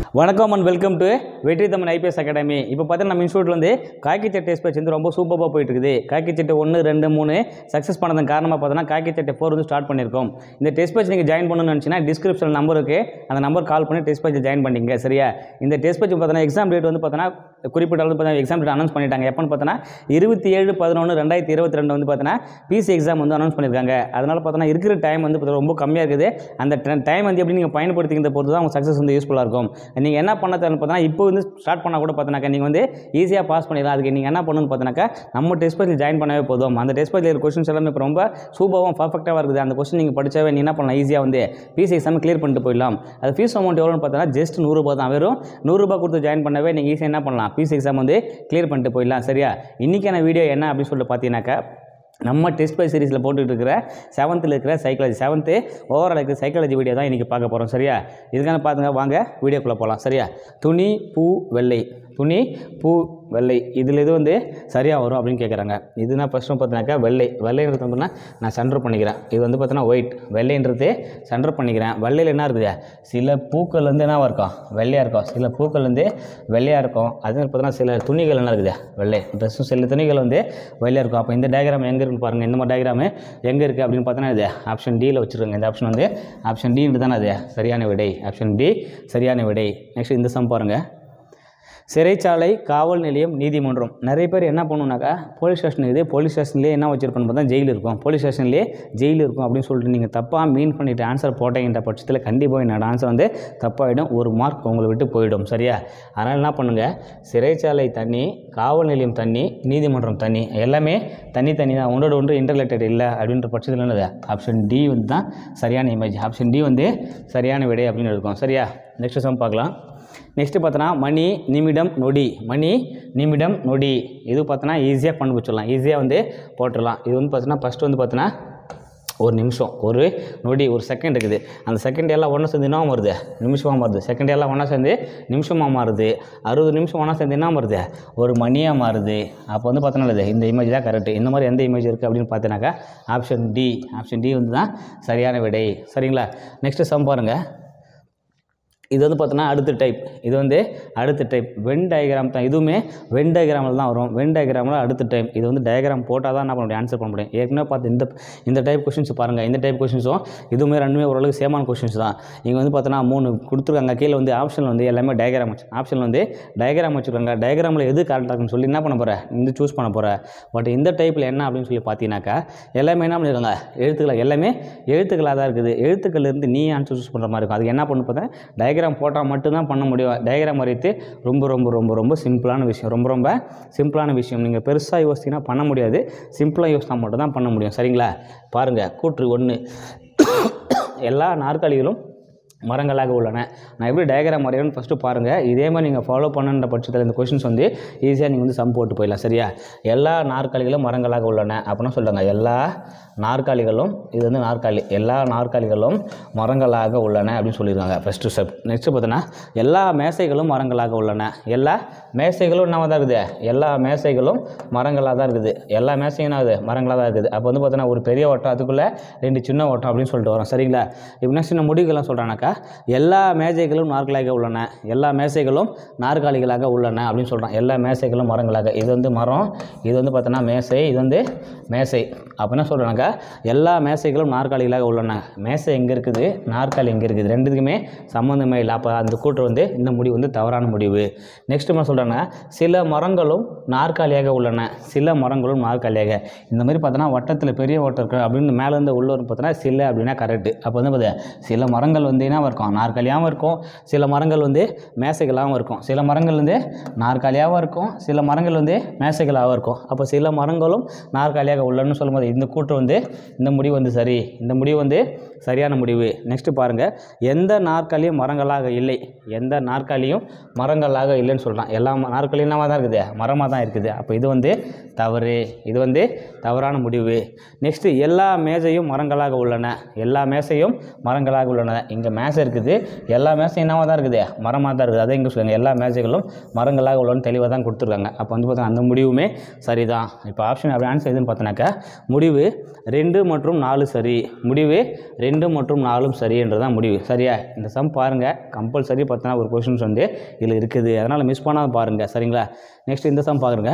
வணக்கம் and welcome to வெற்றி Tamil IPS academy இப்போ பார்த்தீங்கன்னா நம்ம இன்ஸ்டியூட்ல வந்து காக்கி சட்டை டெஸ்ட் பேட்ச் வந்து ரொம்ப சூப்பராக போயிட்டு இருக்குது காக்கி சட்டை ஒன்று ரெண்டு மூணு சக்ஸஸ் பண்ணதன் காரணமாக பார்த்தீங்கன்னா காக்கி சட்டை ஃபோர் வந்து ஸ்டார்ட் பண்ணியிருக்கோம் இந்த டெஸ்ட் பேட்ச் நீங்கள் ஜாயின் பண்ணணும்னு நினச்சிங்கன்னா டிஸ்கிரிப்ஷன் நம்பர் இருக்கு அந்த நம்பர் கால் பண்ணி டெஸ்ட் பேட்ச் ஜாயின் பண்ணிங்க சரியா இந்த டெஸ்ட் பேட்ச் பார்த்தீங்கன்னா எக்ஸாம் டேட் வந்து பார்த்தீங்கன்னா குறிப்பிட்ட அளவு பார்த்தீங்கன்னா எக்ஸாம் டேட் அனௌன்ஸ் பண்ணிட்டாங்க எப்போன்னு பார்த்தீங்கன்னா இருபத்தி ஏழு பதினொன்று ரெண்டாயிரத்தி இருபத்தி ரெண்டு வந்து பார்த்தீங்கன்னா பிசி எக்ஸாம் வந்து அனௌன்ஸ் பண்ணியிருக்காங்க அதனால பார்த்தீங்கன்னா இருக்கிற டைம் வந்து பார்த்தீங்கன்னா ரொம்ப கம்மியாக இருக்குது அந்த டைம் வந்து எப்படி நீங்கள் பயன்படுத்திக்கிறத பொறுத்து தான் உங்கள் சக்ஸஸ் வந்து யூஸ்ஃபுல்லாக இருக்கும் நீங்கள் என்ன பண்ண தேவைன்னு பார்த்தீங்கன்னா இப்போ வந்து ஸ்டார்ட் பண்ணால் கூட பார்த்தீங்கன்னாக்கா நீங்கள் வந்து ஈஸியாக பாஸ் பண்ணிடலாம் அதுக்கு நீங்கள் என்ன பண்ணணும்னு பார்த்தீங்கன்னாக்கா நம்ம டெஸ்ட் பேஜில் ஜாயின் பண்ணவே போதும் அந்த டெஸ்ட் பேஜில் இருக்கிற கொஸ்டின்ஸ் எல்லாமே இப்போ ரொம்ப சூப்பராகவும் பர்ஃபெக்டாக இருக்குது அந்த கொஸ்டின் நீங்கள் படிச்சாவே நீ என்ன பண்ணலாம் ஈஸியாக வந்து பிசி எக்ஸாம் கிளியர் பண்ணிட்டு போயிடலாம் அது ஃபீஸ் அமௌண்ட் எவ்வளோன்னு பார்த்தீங்கன்னா ஜஸ்ட் நூறுரூபா தான் வெறும் நூறுரூபா கொடுத்து ஜாயின் பண்ணவே நீங்கள் ஈஸியாக என்ன பண்ணலாம் பிசி எக்ஸாம் வந்து கிளியர் பண்ணிட்டு போயிடலாம் சரியா இன்றைக்கான வீடியோ என்ன அப்படின்னு சொல்லிட்டு பார்த்தீங்கன்னாக்கா நம்ம டெஸ்ட் பை சீரிஸில் போட்டுட்டு இருக்கிற செவன்த்தில் இருக்கிற சைக்காலஜி செவன்த்து ஓவரால் இருக்கிற சைக்காலஜி வீடியோ தான் இன்றைக்கி பார்க்க போகிறோம் சரியா இதுக்கான பார்த்துங்க வாங்க வீடியோக்குள்ளே போகலாம் சரியா துணி பூ வெள்ளை துணி பூ வெள்ளை இதில் இது வந்து சரியாக வரும் அப்படின்னு கேட்குறாங்க இது நான் ஃபஸ்ட்டு பார்த்தீங்கன்னாக்கா வெள்ளை வெள்ளைன்றது வந்து நான் சென்டர் பண்ணிக்கிறேன் இது வந்து பார்த்தீங்கன்னா ஒயிட் வெள்ளைன்றது சென்டர் பண்ணிக்கிறேன் வெள்ளையில் என்ன இருக்குது சில பூக்கள் வந்து என்னவா இருக்கும் வெள்ளையாக இருக்கும் சில பூக்கள் வந்து வெள்ளையாக இருக்கும் அதே மாதிரி பார்த்தீங்கன்னா சில துணிகள் என்ன இருக்குது வெள்ளை ட்ரெஸ்ஸும் சில துணிகள் வந்து வெள்ளையாக இருக்கும் அப்போ இந்த டயக்ராம் எங்கே இருக்குன்னு பாருங்கள் இந்த மாதிரி டயக்ராம் எங்கே இருக்குது அப்படின்னு பார்த்தோன்னா இது ஆப்ஷன் டியில் வச்சுருக்காங்க இந்த ஆப்ஷன் வந்து ஆப்ஷன் டின்றது தானே அது சரியான விடை ஆப்ஷன் டி சரியான விடை நெக்ஸ்ட் இந்த சம் பாருங்கள் சிறைச்சாலை காவல் நிலையம் நீதிமன்றம் நிறைய பேர் என்ன பண்ணுனாக்கா போலீஸ் ஸ்டேஷன் இது போலீஸ் ஸ்டேஷன்லேயே என்ன வச்சிருப்பேன்னு பார்த்தா ஜெயில் இருக்கும் போலீஸ் ஸ்டேஷன்லேயே ஜெயில் இருக்கும் அப்படின்னு சொல்லிட்டு நீங்கள் தப்பாக மீன் பண்ணிட்டு ஆன்சர் போட்டீங்கன்ற பட்சத்தில் கண்டிப்பாக என்னோட ஆன்சர் வந்து தப்பாகிடும் ஒரு மார்க் உங்களை விட்டு போயிடும் சரியா அதனால் என்ன பண்ணுங்கள் சிறைச்சாலை தண்ணி காவல் நிலையம் தண்ணி நீதிமன்றம் தண்ணி எல்லாமே தனி தனி தான் ஒன்றோட ஒன்று இன்டர்லேட்டட் இல்லை அப்படின்ற பட்சத்தில் என்னது ஆப்ஷன் டி வந்து தான் சரியான இமேஜ் ஆப்ஷன் டி வந்து சரியான விடை அப்படின்னு இருக்கும் சரியா நெக்ஸ்ட் சம் பார்க்கலாம் நெக்ஸ்ட்டு பார்த்தோன்னா மணி நிமிடம் நொடி மணி நிமிடம் நொடி இது பார்த்தோன்னா ஈஸியாக கண்டுபிடிச்சிடலாம் ஈஸியாக வந்து போட்டுடலாம் இது வந்து பார்த்தோன்னா ஃபஸ்ட்டு வந்து பார்த்தோன்னா ஒரு நிமிஷம் ஒரு நொடி ஒரு செகண்ட் இருக்குது அந்த செகண்ட் எல்லாம் ஒன்றா சேர்ந்து என்ன வருது நிமிஷமாக மாறுது செகண்ட் எல்லாம் ஒன்றா சேர்ந்து நிமிஷமாக மாறுது அறுபது நிமிஷம் ஒன்றா சேர்ந்து என்ன மாறுது ஒரு மணியாக மாறுது அப்போ வந்து பார்த்தோன்னா இந்த இமேஜ் தான் கரெக்ட் இந்த மாதிரி எந்த இமேஜ் இருக்குது அப்படின்னு பார்த்தீங்கன்னாக்கா ஆப்ஷன் டி ஆப்ஷன் டி வந்து தான் சரியான விடை சரிங்களா நெக்ஸ்ட்டு சம் பாருங்கள் இது வந்து பார்த்தோன்னா அடுத்த டைப் இது வந்து அடுத்த டைப் வென் டயக்ராம் தான் இதுவுமே வென் டயக்ராமில் தான் வரும் வென் டயக்ராமில் அடுத்த டைப் இது வந்து டயக்ராம் போட்டால் தான் என்ன பண்ண முடியும் ஆன்சர் பண்ண முடியும் ஏற்கனவே பார்த்து இந்த இந்த டைப் கொஷின்ஸ் பாருங்கள் இந்த டைப் கொஷின்ஸும் இதுவுமே ரெண்டுமே ஓரளவுக்கு சேமான கொஷின்ஸ் தான் இங்கே வந்து பார்த்தோன்னா மூணு கொடுத்துருக்காங்க கீழே வந்து ஆப்ஷனில் வந்து எல்லாமே டயக்ராம் வச்சு ஆப்ஷனில் வந்து டயக்ராம் வச்சுருக்காங்க டயக்ராமில் எது கரெக்டாக இருக்குன்னு சொல்லி என்ன பண்ண போகிறேன் இந்த சூஸ் பண்ண போகிறேன் பட் இந்த டைப்பில் என்ன அப்படின்னு சொல்லி பார்த்தீங்கன்னாக்கா எல்லாமே என்ன பண்ணியிருக்காங்க எழுத்துக்கள் எல்லாமே எழுத்துக்களாக தான் இருக்குது எழுத்துக்கள்லேருந்து நீ ஆன்சர் சூஸ் பண்ணுற மாதிரி இருக்கும் அதுக்கு என்ன பண்ணு பார்த்தா டயக்ராம் போட்டால் மட்டும்தான் பண்ண முடியும் டயக்ராம் வரைத்து ரொம்ப ரொம்ப ரொம்ப ரொம்ப சிம்பிளான விஷயம் ரொம்ப ரொம்ப சிம்பிளான விஷயம் நீங்கள் பெருசாக யோசிச்சிங்கன்னா பண்ண முடியாது சிம்பிளாக யோசித்தா மட்டும் தான் பண்ண முடியும் சரிங்களா பாருங்கள் கூற்று ஒன்று எல்லா நாற்காலிகளும் மரங்களாக உள்ளன நான் எப்படி டயக்ராம் வரையணும்னு ஃபஸ்ட்டு பாருங்கள் இதே மாதிரி நீங்கள் ஃபாலோ பண்ணுன்ற பட்சத்தில் இந்த கொஷின்ஸ் வந்து ஈஸியாக நீங்கள் வந்து சம் போட்டு போயிடலாம் சரியா எல்லா நாற்காலிகளும் மரங்களாக உள்ளன அப்படின்னா சொல்லுங்க எல்லா நாற்காலிகளும் இது வந்து நாற்காலி எல்லா நாற்காலிகளும் மரங்களாக உள்ளன அப்படின்னு சொல்லியிருக்காங்க ஃபஸ்ட்டு ஸ்டெப் நெக்ஸ்ட்டு பார்த்தோன்னா எல்லா மேசைகளும் மரங்களாக உள்ளன எல்லா மேசைகளும் என்னவா தான் இருக்குது எல்லா மேசைகளும் மரங்களாக தான் இருக்குது எல்லா மேசையும் என்ன ஆகுது மரங்களாக தான் இருக்குது அப்போ வந்து பார்த்தோன்னா ஒரு பெரிய ஓட்டம் அதுக்குள்ளே ரெண்டு சின்ன ஓட்டம் அப்படின்னு சொல்லிட்டு வரோம் சரிங்களா இப்போ நெக்ஸ்ட் இந்த முடிவுகள்லாம் சொல்கிறானாக்கா எல்லா மேஜைகளும் நாற்காலியாக உள்ளன எல்லா மேசைகளும் நாற்காலிகளாக உள்ளன அப்படின்னு சொல்கிறான் எல்லா மேசைகளும் மரங்களாக இது வந்து மரம் இது வந்து பார்த்தோன்னா மேசை இது வந்து மேசை அப்போ என்ன சொல்கிறானாக்கா எல்லா மேசைகளும் நாற்காலிகளாக உள்ளன மேசை எங்கே இருக்குது நாற்காலி எங்கே இருக்குது ரெண்டுத்துக்குமே சம்மந்தமே இல்லை அப்போ அந்த கூற்று வந்து இந்த முடிவு வந்து தவறான முடிவு நெக்ஸ்ட் என்ன சொல்கிறாங்க சில மரங்களும் நாற்காலியாக உள்ளன சில மரங்களும் நாற்காலியாக இந்த மாதிரி பார்த்தோன்னா வட்டத்தில் பெரிய ஓட்டம் இருக்கு அப்படின்னு மேலேருந்து உள்ளூர் பார்த்தோன்னா சில அப்படின்னா கரெக்டு அப்போ வந்து பார்த்தா சில மரங்கள் வந்து என்ன இருக்கும் நாற்காலியாகவும் இருக்கும் சில மரங்கள் வந்து மேசைகளாகவும் இருக்கும் சில மரங்கள் வந்து நாற்காலியாகவும் இருக்கும் சில மரங்கள் வந்து மேசைகளாகவும் இருக்கும் அப்போ சில மரங்களும் நாற்காலியாக உள்ளன்னு சொல்லும்போது இந்த கூற்று வந்து இந்த முடிவு வந்து சரி இந்த முடிவு வந்து சரியான முடிவு நெக்ஸ்ட்டு பாருங்கள் எந்த நாற்காலியும் மரங்களாக இல்லை எந்த நாற்காலியும் மரங்களாக இல்லைன்னு சொல்கிறான் எல்லா நாற்காலியும் என்னவாக தான் இருக்குது மரமாக தான் இருக்குது அப்போ இது வந்து தவறு இது வந்து தவறான முடிவு நெக்ஸ்ட்டு எல்லா மேஜையும் மரங்களாக உள்ளன எல்லா மேசையும் மரங்களாக உள்ளன இங்கே மேசை மேசை இருக்குது எல்லா மேசையும் என்னவாக தான் இருக்குது மரமாக தான் இருக்குது அதை இங்கே சொல்லுங்க எல்லா மேசைகளும் மரங்களாக உள்ளன்னு தெளிவாக தான் கொடுத்துருக்காங்க அப்போ வந்து பார்த்தா அந்த முடிவுமே சரிதான் இப்போ ஆப்ஷன் அப்படி ஆன்சர் எதுன்னு பார்த்தோன்னாக்கா முடிவு ரெண்டு மற்றும் நாலு சரி முடிவு ரெண்டு மற்றும் நாலும் சரின்றதான் முடிவு சரியா இந்த சம் பாருங்கள் கம்பல்சரி பார்த்தோன்னா ஒரு கொஷின்ஸ் வந்து இதில் இருக்குது அதனால் மிஸ் பண்ணாத பாருங்கள் சரிங்களா நெக்ஸ்ட் இந்த சம் பாருங்க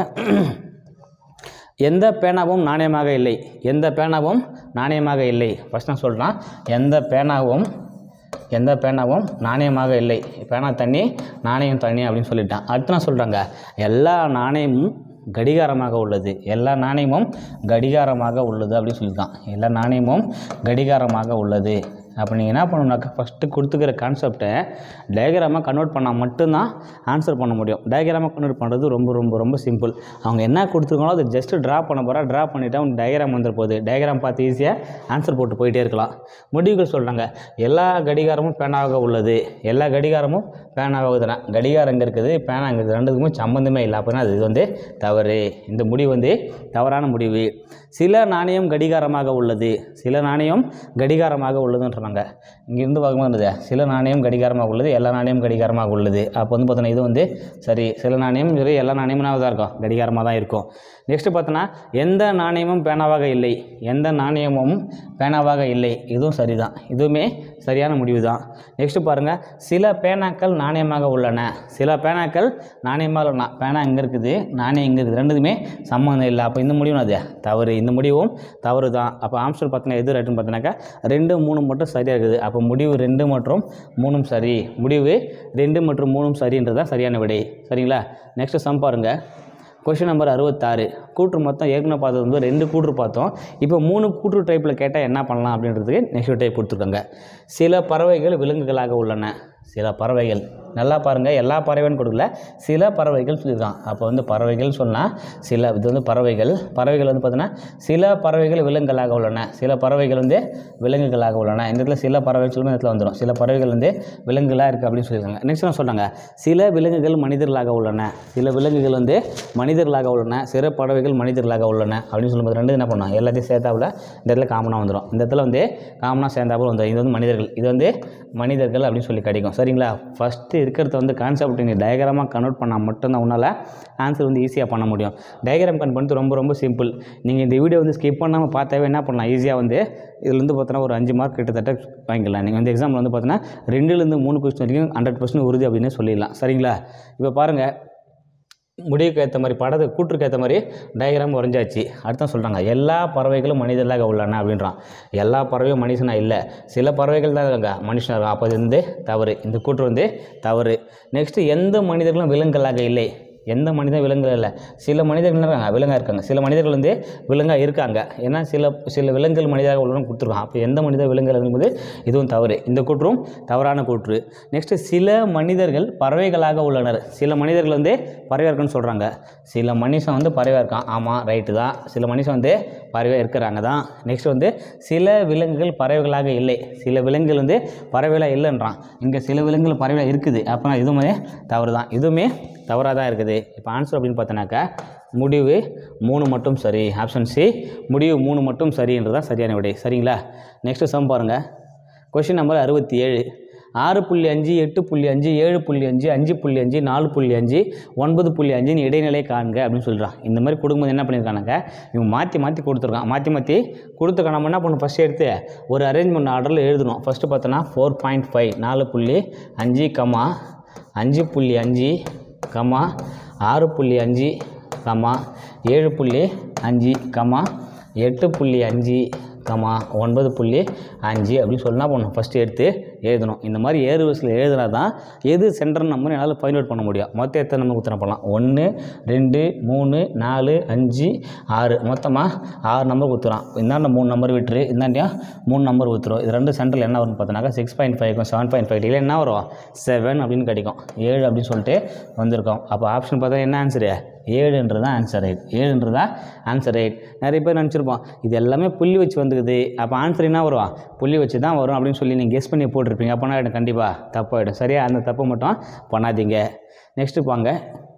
எந்த பேனாவும் நாணயமாக இல்லை எந்த பேனாவும் நாணயமாக இல்லை ஃபஸ்ட் நான் சொல்கிறேன் எந்த பேனாவும் எந்த பேனாவும் நாணயமாக இல்லை பேனா தண்ணி நாணயம் தண்ணி அப்படின்னு சொல்லிட்டான் அடுத்து நான் சொல்கிறாங்க எல்லா நாணயமும் கடிகாரமாக உள்ளது எல்லா நாணயமும் கடிகாரமாக உள்ளது அப்படின்னு சொல்லியிருக்கான் எல்லா நாணயமும் கடிகாரமாக உள்ளது அப்போ நீங்கள் என்ன பண்ணணும்னாக்கா ஃபஸ்ட்டு கொடுத்துக்கிற கான்செப்டை டயக்ராமாக கன்வெர்ட் பண்ணால் மட்டும்தான் ஆன்சர் பண்ண முடியும் டயக்ராமாக கன்வெர்ட் பண்ணுறது ரொம்ப ரொம்ப ரொம்ப சிம்பிள் அவங்க என்ன கொடுத்துருக்காங்களோ அதை ஜஸ்ட்டு ட்ரா பண்ண போகிறா ட்ரா பண்ணிவிட்டா உனக்கு டயக்ராம் வந்துட போகுது டயக்ராம் பார்த்து ஈஸியாக ஆன்சர் போட்டு போயிட்டே இருக்கலாம் முடிவுகள் சொல்கிறாங்க எல்லா கடிகாரமும் பேனாவாக உள்ளது எல்லா கடிகாரமும் பேனாவாக உள்ளதுனா கடிகாரம் எங்கே இருக்குது பேனா எங்கே இருக்குது ரெண்டுக்குமே சம்மந்தமே இல்லை அப்படின்னா அது இது வந்து தவறு இந்த முடிவு வந்து தவறான முடிவு சில நாணயம் கடிகாரமாக உள்ளது சில நாணயம் கடிகாரமாக உள்ளதுன்னு சொன்னாங்க இங்கேருந்து பார்க்கும்போது என்னது? சில நாணயம் கடிகாரமாக உள்ளது எல்லா நாணயம் கடிகாரமாக உள்ளது அப்போ வந்து பார்த்தோன்னா இது வந்து சரி சில நாணயம் சரி எல்லா நாணயமும் தான் இருக்கும் கடிகாரமாக தான் இருக்கும் நெக்ஸ்ட்டு பார்த்தோன்னா எந்த நாணயமும் பேனாவாக இல்லை எந்த நாணயமும் பேனாவாக இல்லை இதுவும் சரிதான் இதுவுமே சரியான முடிவு தான் நெக்ஸ்ட்டு பாருங்கள் சில பேனாக்கள் நாணயமாக உள்ளன சில பேனாக்கள் நாணயமாக உள்ளன பேனா எங்கே இருக்குது நாணயம் எங்கே இருக்குது ரெண்டுக்குமே சம்மந்தம் இல்லை அப்போ இந்த முடிவும் அது தவறு இந்த முடிவும் தவறு தான் அப்போ ஆன்சர் பார்த்தீங்கன்னா எது ரைட்டுன்னு பார்த்தீங்கன்னாக்கா ரெண்டு மூணு மட்டும் சரியாக இருக்குது அப்போ முடிவு ரெண்டு மற்றும் மூணும் சரி முடிவு ரெண்டு மற்றும் மூணும் சரின்றது தான் சரியான விடை சரிங்களா நெக்ஸ்ட்டு சம் பாருங்கள் கொஷின் நம்பர் அறுபத்தாறு கூற்று மொத்தம் ஏற்கனவே பார்த்தது வந்து ரெண்டு கூற்று பார்த்தோம் இப்போ மூணு கூற்று டைப்பில் கேட்டால் என்ன பண்ணலாம் அப்படின்றதுக்கு நெக்ஸ்ட் டைப் கொடுத்துருக்காங்க சில பறவைகள் விலங்குகளாக உள்ளன சில பறவைகள் நல்லா பாருங்கள் எல்லா பறவைன்னு கொடுக்கல சில பறவைகள் சொல்லியிருக்கான் அப்போ வந்து பறவைகள் சொன்னால் சில இது வந்து பறவைகள் பறவைகள் வந்து பார்த்தீங்கன்னா சில பறவைகள் விலங்குகளாக உள்ளன சில பறவைகள் வந்து விலங்குகளாக உள்ளன இந்த இடத்துல சில பறவைகள் சொல்லும்போது இந்த இடத்துல வந்துடும் சில பறவைகள் வந்து விலங்குகளாக இருக்குது அப்படின்னு சொல்லியிருக்காங்க நெக்ஸ்ட் நான் சொல்கிறாங்க சில விலங்குகள் மனிதர்களாக உள்ளன சில விலங்குகள் வந்து மனிதர்களாக உள்ளன சில பறவைகள் மனிதர்களாக உள்ளன அப்படின்னு சொல்லும்போது ரெண்டு என்ன பண்ணலாம் எல்லாத்தையும் சேர்த்தாப்புல இந்த இடத்துல காமனாக வந்துடும் இந்த இடத்துல வந்து காமனாக சேர்ந்தாப்புல வந்துடும் இது வந்து மனிதர்கள் இது வந்து மனிதர்கள் அப்படின்னு சொல்லி கிடைக்கும் சரிங்களா ஃபஸ்ட்டு இருக்கிறத வந்து கான்செப்ட் நீங்கள் டயக்ராமாக கன்வெர்ட் பண்ணால் மட்டும்தான் உன்னால் ஆன்சர் வந்து ஈஸியாக பண்ண முடியும் டயக்ராம் கன்வெர்ட் பண்ணுறது ரொம்ப ரொம்ப சிம்பிள் நீங்கள் இந்த வீடியோ வந்து ஸ்கிப் பண்ணாமல் பார்த்தாவே என்ன பண்ணலாம் ஈஸியாக வந்து இதுல இருந்து பார்த்தோன்னா ஒரு அஞ்சு மார்க் கிட்டத்தட்ட வாங்கிக்கலாம் நீங்கள் வந்து எக்ஸாமில் வந்து பார்த்தீங்கன்னா ரெண்டுலேருந்து மூணு கொஸ்டின் வரைக்கும் ஹண்ட்ரட் பர்சன்ட் உறுதி அப்படின்னு சொல்லிடலாம் சரிங்களா இப்போ பாருங்கள் முடிவுக்கு ஏற்ற மாதிரி படத்தை கூற்றுக்கு ஏற்ற மாதிரி டயக்ராம் வரைஞ்சாச்சு அடுத்த சொல்கிறாங்க எல்லா பறவைகளும் மனிதர்களாக உள்ளன அப்படின்றான் எல்லா பறவையும் மனுஷனாக இல்லை சில பறவைகள் தான் இருக்காங்க மனுஷனாக இருக்காங்க அப்போ இது வந்து தவறு இந்த கூற்று வந்து தவறு நெக்ஸ்ட்டு எந்த மனிதர்களும் விலங்குகளாக இல்லை எந்த மனிதன் விலங்குகள் இல்லை சில மனிதர்கள் என்ன இருக்காங்க விலங்காக இருக்காங்க சில மனிதர்கள் வந்து விலங்காக இருக்காங்க ஏன்னா சில சில விலங்குகள் மனிதராக உள்ளவங்க கொடுத்துருக்காங்க அப்போ எந்த மனித விலங்குகள் இருக்கும்போது இதுவும் தவறு இந்த கூற்றும் தவறான கூற்று நெக்ஸ்ட்டு சில மனிதர்கள் பறவைகளாக உள்ளனர் சில மனிதர்கள் வந்து பறவையாக இருக்குன்னு சொல்கிறாங்க சில மனுஷன் வந்து பறவையாக இருக்கான் ஆமாம் ரைட்டு தான் சில மனுஷன் வந்து பறவையாக இருக்கிறாங்க தான் நெக்ஸ்ட் வந்து சில விலங்குகள் பறவைகளாக இல்லை சில விலங்குகள் வந்து பறவைகளாக இல்லைன்றான் இங்கே சில விலங்குகள் பறவையாக இருக்குது அப்போனா இதுவுமே தவறு தான் இதுவுமே தவறாக தான் இருக்குது இப்போ ஆன்சர் அப்படின்னு பார்த்தோன்னாக்கா முடிவு மூணு மட்டும் சரி ஆப்ஷன் சி முடிவு மூணு மட்டும் சரின்றது தான் சரியான விடை சரிங்களா நெக்ஸ்ட்டு சம் பாருங்கள் கொஷின் நம்பர் அறுபத்தி ஏழு ஆறு புள்ளி அஞ்சு எட்டு புள்ளி அஞ்சு ஏழு புள்ளி அஞ்சு அஞ்சு புள்ளி அஞ்சு நாலு புள்ளி அஞ்சு ஒன்பது புள்ளி அஞ்சுன்னு இடைநிலை காண்க அப்படின்னு சொல்கிறான் இந்த மாதிரி கொடுக்கும்போது என்ன பண்ணியிருக்கானாக்க இவன் மாற்றி மாற்றி கொடுத்துருக்கான் மாற்றி மாற்றி கொடுத்துருக்க நம்ம என்ன பண்ணணும் ஃபஸ்ட்டு எடுத்து ஒரு அரேஞ்ச்மெண்ட் ஆர்டரில் எழுதணும் ஃபஸ்ட்டு பார்த்தோன்னா ஃபோர் பாயிண்ட் ஃபைவ் நாலு புள்ளி அஞ்சு கமா அஞ்சு புள்ளி அஞ்சு கமா ஆறு புள்ளி அஞ்சு கமா ஏழு புள்ளி அஞ்சு கமா எட்டு புள்ளி அஞ்சு கமா ஒன்பது புள்ளி அஞ்சு அப்படின்னு சொல்லி என்ன பண்ணணும் ஃபஸ்ட்டு எடுத்து எழுதணும் இந்த மாதிரி ஏறு வரிசையில் எழுதுனா தான் எது சென்டர் நம்பர் என்னால் ஃபைண்ட் அவுட் பண்ண முடியும் மொத்தம் எத்தனை நம்பர் குத்தனை பண்ணலாம் ஒன்று ரெண்டு மூணு நாலு அஞ்சு ஆறு மொத்தமாக ஆறு நம்பர் குத்துறான் இந்தாண்ட மூணு நம்பர் விட்டுரு இந்தாண்டியா மூணு நம்பர் ஊற்றுரும் இது ரெண்டு சென்டரில் என்ன வரும்னு பார்த்தோன்னாக்கா six point five seven point five degree என்ன வரும் செவன் அப்படின்னு கிடைக்கும் ஏழு அப்படின்னு சொல்லிட்டு வந்திருக்கோம் அப்போ ஆப்ஷன் பார்த்தா என்ன ஆன்சரு ஏழுன்றது தான் ஆன்சர் ரைட் ஏழுன்றது தான் ஆன்சர் ரைட் நிறைய பேர் நினச்சிருப்போம் இது எல்லாமே புள்ளி வச்சு வந்துக்குது அப்போ ஆன்சர் என்ன வரும் புள்ளி வச்சு தான் வரும் அப்படின்னு சொல்லி நீங்கள் கெஸ் பண்ணி போட்டிருப்பீங்க அப்போனா ஆகிடும் கண்டிப்பாக தப்பாகிடும் சரியா அந்த தப்பு மட்டும் பண்ணாதீங்க நெக்ஸ்ட்டு பாங்க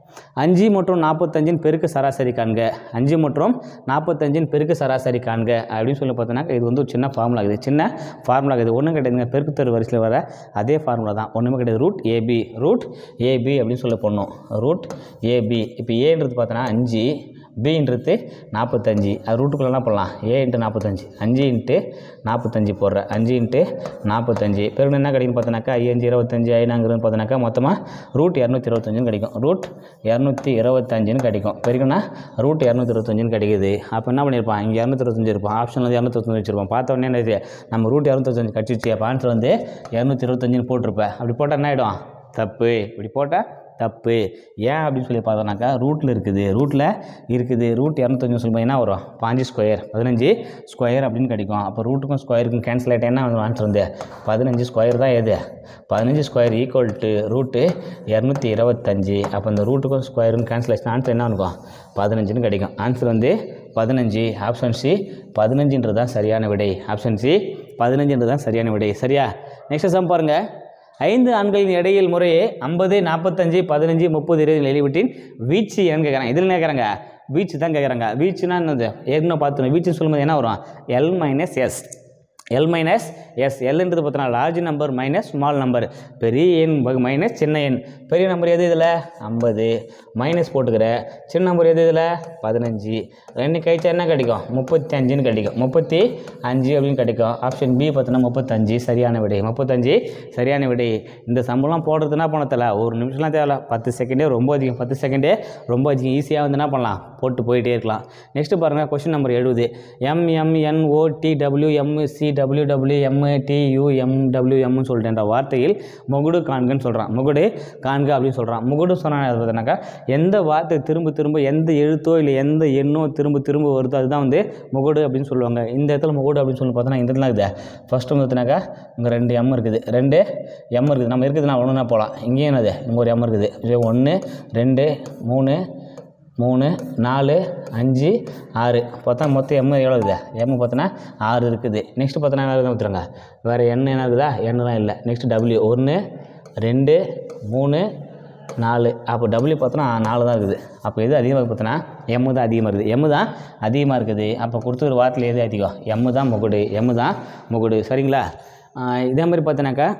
அஞ்சு மற்றும் நாற்பத்தஞ்சின் பெருக்கு சராசரி காண்க அஞ்சு மற்றும் நாற்பத்தஞ்சின் பெருக்கு சராசரி காண்க அப்படின்னு சொல்லி பார்த்தோன்னா இது வந்து ஒரு சின்ன ஃபார்முலா இருக்குது சின்ன ஃபார்முலா இருக்குது ஒன்றும் கிடையாதுங்க பெருக்கு தரு வரிசையில் வர அதே ஃபார்முலா தான் ஒன்றுமே கிடையாது ரூட் ஏபி ரூட் ஏபி அப்படின்னு சொல்லி போடணும் ரூட் ஏபி இப்போ ஏன்றது பார்த்தோன்னா அஞ்சு பின்றது நாற்பத்தஞ்சு அது ரூட்டுக்குள்ள என்ன பண்ணலாம் ஏ இன்ட்டு நாற்பத்தஞ்சு அஞ்சு இன்ட்டு நாற்பத்தஞ்சு போடுறேன் அஞ்சு இன்ட்டு நாற்பத்தஞ்சு பெருமை என்ன கிடைக்கும் பார்த்தோன்னாக்கா ஐயஞ்சு இருபத்தஞ்சு ஐநாங்கிறது பார்த்தோன்னாக்கா மொத்தமாக ரூட் இரநூத்தி இருபத்தஞ்சுன்னு கிடைக்கும் ரூட் இரநூத்தி இருபத்தஞ்சுன்னு கிடைக்கும் பெருக்குன்னா ரூட் இரநூத்தி இருபத்தஞ்சுன்னு கிடைக்குது அப்போ என்ன பண்ணியிருப்பான் இங்கே இரநூத்தி இருபத்தஞ்சு இருப்பான் ஆப்ஷன் வந்து இரநூத்தி இருபத்தஞ்சு வச்சிருப்பான் பார்த்த உடனே என்ன இது? நம்ம ரூட் இரநூத்தஞ்சு கட்சிச்சு அப்போ ஆன்சர் வந்து இரநூத்தி இருபத்தஞ்சுன்னு போட்டிருப்பேன் அப்படி போட்டால் என்ன ஆகிடும் தப்பு இப்படி போட்டால் தப்பு ஏன் அப்படின்னு சொல்லி பார்த்தோன்னாக்கா ரூட்டில் இருக்குது ரூட்டில் இருக்குது ரூட் இரநூத்தஞ்சு சொல்லும்போது என்ன வரும் பாஞ்சு ஸ்கொயர் பதினஞ்சு ஸ்கொயர் அப்படின்னு கிடைக்கும் அப்போ ரூட்டுக்கும் ஸ்கொயருக்கும் கேன்சல் ஆகிட்டு என்ன வந்து ஆன்சர் வந்து பதினஞ்சு ஸ்கொயர் தான் எது பதினஞ்சு ஸ்கொயர் ஈக்குவல் டு ரூட்டு இரநூத்தி இருபத்தஞ்சு அப்போ இந்த ரூட்டுக்கும் ஸ்கொயருக்கும் கேன்சல் ஆச்சுன்னா ஆன்சர் என்ன இருக்கும் பதினஞ்சுன்னு கிடைக்கும் ஆன்சர் வந்து பதினஞ்சு ஆப்ஷன் சி பதினஞ்சுன்றது தான் சரியான விடை ஆப்ஷன் சி பதினஞ்சுன்றது தான் சரியான விடை சரியா நெக்ஸ்ட் சம் பாருங்கள் ஐந்து ஆண்களின் இடையில் முறையே ஐம்பது நாற்பத்தஞ்சு பதினஞ்சு முப்பது இருபது எழுவிட்டின் வீச்சு என்னன்னு கேட்குறாங்க இதில் என்ன கேட்குறாங்க வீச்சு தான் கேட்குறாங்க வீச்சுனா என்னது ஏற்கனவே பார்த்துருவோம் வீச்சுன்னு சொல்லும்போது என்ன வரும் L minus S L minus S எல்ன்றது பார்த்தோன்னா large number minus small number பெரிய எண் மைனஸ் சின்ன எண் பெரிய நம்பர் எது இதில் ஐம்பது மைனஸ் போட்டுக்கிற சின்ன நம்பர் எது இதில் பதினஞ்சு ரெண்டு கழிச்சா என்ன கிடைக்கும் முப்பத்தி அஞ்சுன்னு கிடைக்கும் முப்பத்தி அஞ்சு அப்படின்னு கிடைக்கும் ஆப்ஷன் பி பார்த்தோன்னா முப்பத்தஞ்சு சரியான விடை முப்பத்தஞ்சு சரியான விடை இந்த சம்பளம் போடுறதுனா பண்ண தேவை ஒரு நிமிஷம்லாம் தேவையில்ல பத்து செகண்டே ரொம்ப அதிகம் பத்து செகண்டே ரொம்ப அதிகம் ஈஸியாக வந்து என்ன பண்ணலாம் போட்டு போயிட்டே இருக்கலாம் நெக்ஸ்ட்டு பாருங்கள் கொஷின் நம்பர் எழுபது M M N O T W M C W W M T U M W எம்னு சொல்லிட்டு வார்த்தையில் முகுடு காண்கன்னு சொல்கிறான் முகுடு காண்க அப்படின்னு சொல்கிறான் முகுடு சொன்னா பார்த்தீங்கன்னாக்கா எந்த வார்த்தை திரும்ப திரும்ப எந்த எழுத்தோ இல்லை எந்த எண்ணோ திரும்ப திரும்ப வருதோ அதுதான் வந்து முகுடு அப்படின்னு சொல்லுவாங்க இந்த இடத்துல முகுடு அப்படின்னு சொல்லி பார்த்தோன்னா இந்த இடத்துல இருக்குது ஃபஸ்ட்டு வந்து பார்த்தினாக்கா இங்கே ரெண்டு எம் இருக்குது ரெண்டு எம் இருக்குது நம்ம இருக்குதுன்னா ஒன்றுனா போகலாம் இங்கேயும் என்னது இங்கே ஒரு எம் இருக்குது ஒன்று ரெண்டு மூணு மூணு நாலு அஞ்சு ஆறு பார்த்தா மொத்தம் எம் எவ்வளோ இருக்குது எம் பார்த்தோன்னா ஆறு இருக்குது நெக்ஸ்ட்டு பார்த்தோன்னா என்ன இருக்குது ஊற்றுறாங்க வேறு எண் என்ன இருக்குதா எண்ணெலாம் இல்லை நெக்ஸ்ட்டு டபிள்யூ ஒன்று ரெண்டு மூணு நாலு அப்போ டபிள்யூ பார்த்தோன்னா நாலு தான் இருக்குது அப்போ எது அதிகமாக பார்த்தோன்னா எம்மு தான் அதிகமாக இருக்குது எம்மு தான் அதிகமாக இருக்குது அப்போ கொடுத்துருக்க வார்த்தையில் எது அதிகம் எம்மு தான் முகுடு எம்மு தான் முகுடு சரிங்களா ஆஹ் இதே மாதிரி பார்த்தோன்னாக்கா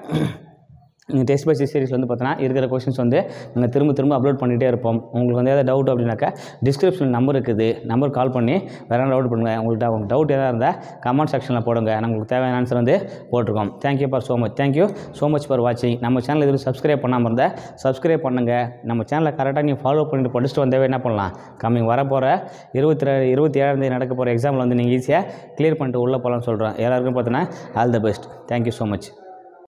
டெஸ்ட் பை சீரிஸ் வந்து பார்த்தோன்னா இருக்கிற கொஷின்ஸ் வந்து நாங்கள் திரும்ப திரும்ப அப்லோட் பண்ணிகிட்டே இருப்போம் உங்களுக்கு வந்து ஏதாவது டவுட் அப்படின்னாக்கா டிஸ்கிரிப்ஷனில் நம்பர் இருக்குது நம்பர் கால் பண்ணி வேறு டவுட் பண்ணுங்கள் உங்கள்கிட்ட உங்களுக்கு டவுட் எதாவது இருந்தால் கமெண்ட் செக்ஷனில் போடுங்க நான் உங்களுக்கு தேவையான ஆன்சர் வந்து போட்டிருக்கோம் thank you for so much thank you so much for வாட்சிங் நம்ம சேனல் எதுவும் சப்ஸ்கிரைப் பண்ணாமல் இருந்தால் சப்ஸ்கிரைப் பண்ணுங்கள் நம்ம சேனலை கரெக்டாக நீங்கள் ஃபாலோ பண்ணிட்டு படிச்சுட்டு வந்தவே என்ன பண்ணலாம் கம்மிங் வரப்போகிற இருபத்தி ரெ இருபத்தி ஏழாம் தேதி நடக்க போகிற எக்ஸாமில் வந்து நீங்கள் ஈஸியாக கிளியர் பண்ணிட்டு உள்ளே போகலாம்னு சொல்கிறேன் எல்லாருக்கும் பார்த்தோன்னா all the best thank you so much